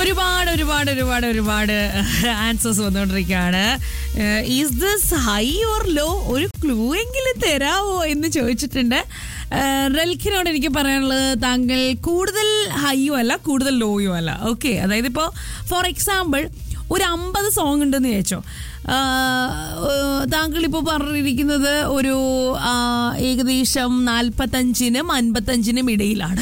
ഒരുപാട് ഒരുപാട് ഒരുപാട് ഒരുപാട് ആൻസേഴ്സ് വന്നുകൊണ്ടിരിക്കുകയാണ് is this high or low ഒരു ക്ലൂ എങ്കിലും തരാവോ എന്ന് ചോദിച്ചിട്ടുണ്ട് റെൽഖിനോട് എനിക്ക് പറയാനുള്ളത് താങ്കൾ കൂടുതൽ ഹൈയോ അല്ല കൂടുതൽ ലോയോ അല്ല ഓക്കെ അതായത് ഇപ്പോൾ ഫോർ എക്സാമ്പിൾ ഒരു അമ്പത് സോങ് ഉണ്ടെന്ന് ചോദിച്ചോ താങ്കൾ ഇപ്പോൾ പറഞ്ഞിരിക്കുന്നത് ഒരു ആ, ഏകദേശം നാൽപ്പത്തഞ്ചിനും അൻപത്തഞ്ചിനും ഇടയിലാണ്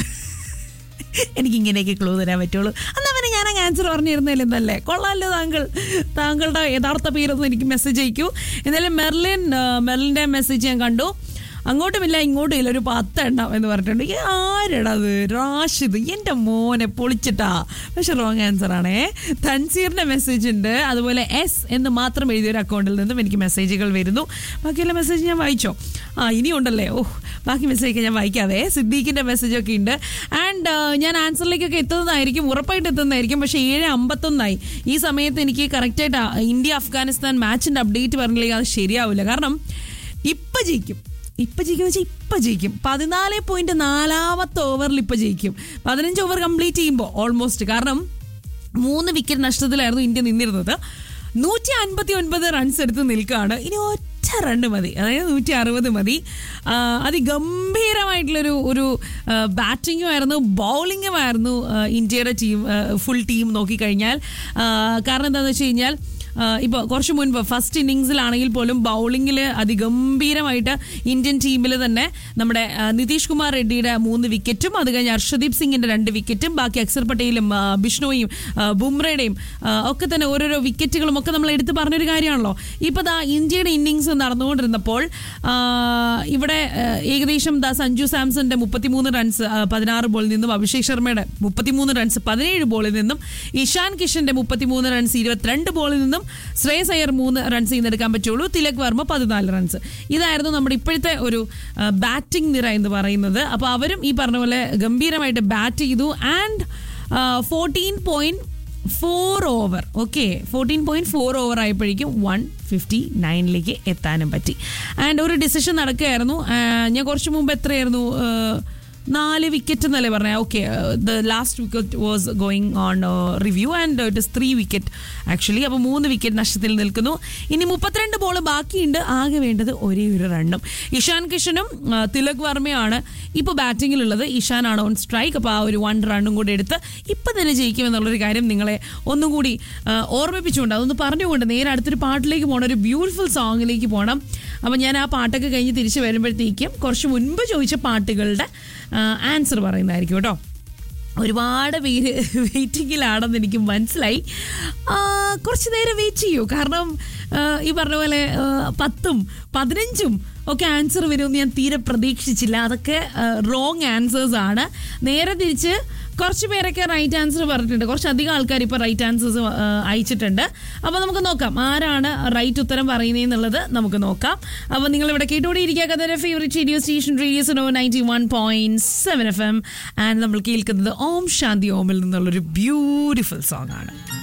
എനിക്ക് ഇങ്ങനെയൊക്കെ ക്ലൂ തരാൻ പറ്റുള്ളൂ എന്നാ പിന്നെ ഞാൻ അങ്ങ് ആൻസർ പറഞ്ഞിരുന്നില്ല എന്നല്ലേ കൊള്ളാമല്ലോ താങ്കൾ താങ്കളുടെ യഥാർത്ഥ പേരൊന്നും എനിക്ക് മെസ്സേജ് അയക്കൂ എന്നാലും മെർലിൻ ആ, മെർലിൻ്റെ മെസ്സേജ് ഞാൻ കണ്ടു അങ്ങോട്ടുമില്ല ഇങ്ങോട്ടും ഇല്ല ഒരു പത്തെണ്ണം എന്ന് പറഞ്ഞിട്ടുണ്ട് ഈ ആരെടാ അത് റാഷിദ് എൻ്റെ മോനെ പൊളിച്ചിട്ടാ പക്ഷെ റോങ് ആൻസർ ആണേ തൻസീറിൻ്റെ മെസ്സേജ് ഉണ്ട് അതുപോലെ എസ് എന്ന് മാത്രം എഴുതിയ ഒരു അക്കൗണ്ടിൽ നിന്നും എനിക്ക് മെസ്സേജുകൾ വരുന്നു ബാക്കിയുള്ള മെസ്സേജ് ഞാൻ വായിച്ചോ ആ ഇനിയുണ്ടല്ലേ ഓ ബാക്കി മെസ്സേജൊക്കെ ഞാൻ വായിക്കാവേ സിദ്ദീഖിൻ്റെ മെസ്സേജൊക്കെ ഉണ്ട് ആൻഡ് ഞാൻ ആൻസറിലേക്കൊക്കെ എത്തുന്നതായിരിക്കും ഉറപ്പായിട്ട് എത്തുന്നതായിരിക്കും പക്ഷേ ഏഴ് അമ്പത്തൊന്നായി ഈ സമയത്ത് എനിക്ക് കറക്റ്റായിട്ട് ഇന്ത്യ അഫ്ഗാനിസ്ഥാൻ മാച്ചിൻ്റെ അപ്ഡേറ്റ് പറഞ്ഞില്ലെങ്കിൽ അത് ശരിയാവില്ല കാരണം ഇപ്പം ജയിക്കും ഇപ്പം ജയിക്കും വെച്ചാൽ ഇപ്പം ജയിക്കും പതിനാല് പോയിന്റ് നാലാമത്തെ ഓവറിൽ ഇപ്പം ജയിക്കും പതിനഞ്ച് ഓവർ കംപ്ലീറ്റ് ചെയ്യുമ്പോൾ ഓൾമോസ്റ്റ് കാരണം മൂന്ന് വിക്കറ്റ് നഷ്ടത്തിലായിരുന്നു ഇന്ത്യ നിന്നിരുന്നത് നൂറ്റി അൻപത്തി ഒൻപത് റൺസ് എടുത്ത് നിൽക്കുകയാണ് ഇനി ഒറ്റ റണ്ണ് മതി അതായത് നൂറ്റി അറുപത് മതി ആ, അതിഗംഭീരമായിട്ടുള്ളൊരു ഒരു ബാറ്റിങ്ങും ആയിരുന്നു ബൗളിങ്ങും ആയിരുന്നു ആ, ഇന്ത്യയുടെ ടീം ഫുൾ ടീം നോക്കിക്കഴിഞ്ഞാൽ ആ, കാരണം എന്താണെന്ന് വെച്ച് കഴിഞ്ഞാൽ ഇപ്പോൾ കുറച്ച് മുൻപ് ഫസ്റ്റ് ഇന്നിങ്സിലാണെങ്കിൽ പോലും ബൗളിങ്ങിൽ അതിഗംഭീരമായിട്ട് ഇന്ത്യൻ ടീമിൽ തന്നെ നമ്മുടെ ആ, നിതീഷ് കുമാർ റെഡ്ഡിയുടെ മൂന്ന് വിക്കറ്റും അത് കഴിഞ്ഞ് ഹർഷദീപ് സിംഗിന്റെ രണ്ട് വിക്കറ്റും ബാക്കി അക്സർ പട്ടേലും ആ, ബിഷ്ണോയും ആ, ബുംറയുടെയും ആ, ഒക്കെ തന്നെ ഓരോരോ വിക്കറ്റുകളും ഒക്കെ നമ്മൾ എടുത്തു പറഞ്ഞൊരു കാര്യമാണല്ലോ ഇപ്പോൾ ദാ ഇന്ത്യയുടെ ഇന്നിങ്സ് നടന്നുകൊണ്ടിരുന്നപ്പോൾ ആ, ഇവിടെ ആ, ഏകദേശം ദാ സഞ്ജു സാംസന്റെ മുപ്പത്തിമൂന്ന് റൺസ് ആ, പതിനാറ് ബോളിൽ നിന്നും അഭിഷേക് ശർമ്മയുടെ മുപ്പത്തിമൂന്ന് റൺസ് പതിനേഴ് ബോളിൽ നിന്നും ഇഷാൻ കിഷന്റെ മുപ്പത്തിമൂന്ന് റൺസ് ഇരുപത്തിരണ്ട് ബോളിൽ നിന്നും ശ്രേയസ് അയ്യർ മൂന്ന് റൺസ് എടുക്കാൻ പറ്റുള്ളൂ തിലക് വർമ്മ പതിനാല് റൺസ് ഇതായിരുന്നു നമ്മുടെ ഇപ്പോഴത്തെ ഒരു ബാറ്റിംഗ് നിര എന്ന് പറയുന്നത് അപ്പോൾ അവരും ഈ പറഞ്ഞ പോലെ ഗംഭീരമായിട്ട് ബാറ്റ് ചെയ്തു and fourteen point four over okay fourteen point four over ആയപ്പോഴേക്കും വൺ ഫിഫ്റ്റി നയനിലേക്ക് എത്താനും പറ്റി ആൻഡ് ഒരു ഡിസിഷൻ നടക്കുകയായിരുന്നു ആ, ഞാൻ കുറച്ച് മുമ്പ് എത്രയായിരുന്നു ആ, നാല് വിക്കറ്റ് എന്നല്ലേ പറഞ്ഞ okay the last wicket was going on review and it is three wicket actually അപ്പോൾ മൂന്ന് വിക്കറ്റ് നഷ്ടത്തിൽ നിൽക്കുന്നു ഇനി മുപ്പത്തിരണ്ട് ബോൾ ബാക്കിയുണ്ട് ആകെ വേണ്ടത് ഒരേ ഒരു റണ്ണും ഇഷാൻ കിഷനും ആ, തിലക് വർമ്മയാണ് ഇപ്പോൾ ബാറ്റിങ്ങിലുള്ളത് ഇഷാനാണ് ഓൺ സ്ട്രൈക്ക് അപ്പോൾ ആ ഒരു വൺ റണ്ണും കൂടി എടുത്ത് ഇപ്പം തന്നെ ജയിക്കുമെന്നുള്ളൊരു കാര്യം നിങ്ങളെ ഒന്നും കൂടി ആ, ഓർമ്മിപ്പിച്ചുകൊണ്ട് അതൊന്ന് പറഞ്ഞുകൊണ്ട് നേരെ അടുത്തൊരു പാട്ടിലേക്ക് പോകണം ഒരു ബ്യൂട്ടിഫുൾ സോങ്ങിലേക്ക് പോകണം അപ്പോൾ ഞാൻ ആ പാട്ടൊക്കെ കഴിഞ്ഞ് തിരിച്ച് വരുമ്പോഴത്തേക്കും കുറച്ച് മുൻപ് ചോദിച്ച പാട്ടുകളുടെ ആൻസർ പറയുന്നതായിരിക്കും കേട്ടോ ഒരുപാട് പേര് വെയിറ്റിങ്ങിലാണെന്ന് എനിക്ക് മനസ്സിലായി ആ, കുറച്ച് നേരം വെയിറ്റ് ചെയ്യൂ കാരണം ആ, ഈ പറഞ്ഞ പോലെ ആ, പത്തും പതിനഞ്ചും ഒക്കെ ആൻസർ വരുമെന്ന് ഞാൻ തീരെ പ്രതീക്ഷിച്ചില്ല അതൊക്കെ റോങ് ആൻസേഴ്സ് ആണ് നേരെ തിരിച്ച് കുറച്ച് പേരൊക്കെ റൈറ്റ് ആൻസർ പറഞ്ഞിട്ടുണ്ട് കുറച്ചധികം ആൾക്കാർ ഇപ്പോൾ റൈറ്റ് ആൻസേഴ്സ് അയച്ചിട്ടുണ്ട് അപ്പോൾ നമുക്ക് നോക്കാം ആരാണ് റൈറ്റ് ഉത്തരം പറയുന്നതെന്നുള്ളത് നമുക്ക് നോക്കാം അപ്പോൾ നിങ്ങൾ ഇവിടെ കേട്ടുകൊണ്ടിരിക്കുക കഥയുടെ ഫേവറേറ്റ് റേഡിയോ സ്റ്റേഷൻ റേഡിയോ സോ ninety one point seven F M and നമ്മൾ കേൾക്കുന്നത് ഓം ശാന്തി ഓമിൽ നിന്നുള്ളൊരു ബ്യൂട്ടിഫുൾ സോങ് ആണ്